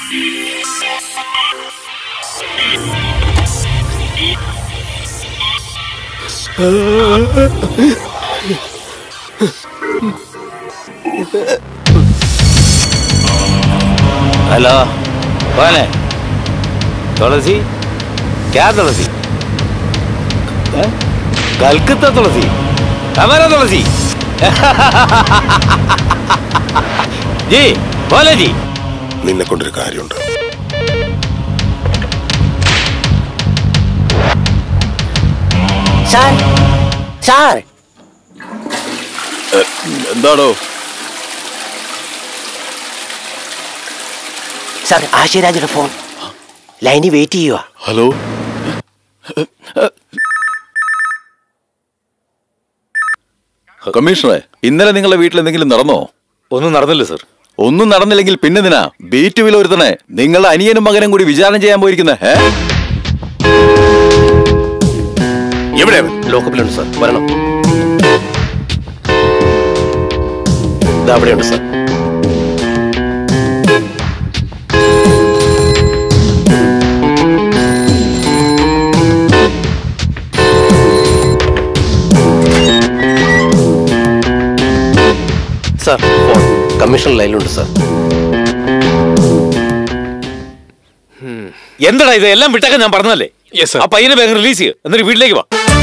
Hello कौन है तुलसी क्या तुलसी हैं? कलकत्ता तुलसी हमारा तुलसी जी बोले जी നിന്നെ കൊണ്ടൊരു കാര്യമുണ്ട് സാർ സാർ എന്താണോ സാർ ആശയരാജയുടെ ഫോൺ ലൈനിൽ വെയിറ്റ് ചെയ്യുക ഹലോ കമ്മീഷണറെ ഇന്നലെ നിങ്ങളുടെ വീട്ടിൽ എന്തെങ്കിലും നടന്നോ ഒന്നും നടന്നില്ല സർ ഒന്നും നടന്നില്ലെങ്കിൽ പിന്നെന്തിനാ ബീറ്റ് വില ഒരുത്തണേ നിങ്ങളുടെ അനിയനും മകനും കൂടി വിചാരണ ചെയ്യാൻ പോയിരിക്കുന്നേ ഏ എവിടെ അവൻ ലോക്കപ്പിലുണ്ട് സാർ വരണം ഇത് അവിടെയുണ്ട് സാർ സാർ ഫോൺ കമ്മീഷൻ ലൈനിലുണ്ട് സാർ എന്താടാ ഇത് എല്ലാം വിട്ടൊക്കെ ഞാൻ പറഞ്ഞല്ലേ ആ പയ്യനെ വേഗം റിലീസ് ചെയ്യുക എന്നിട്ട് വീട്ടിലേക്ക് വാ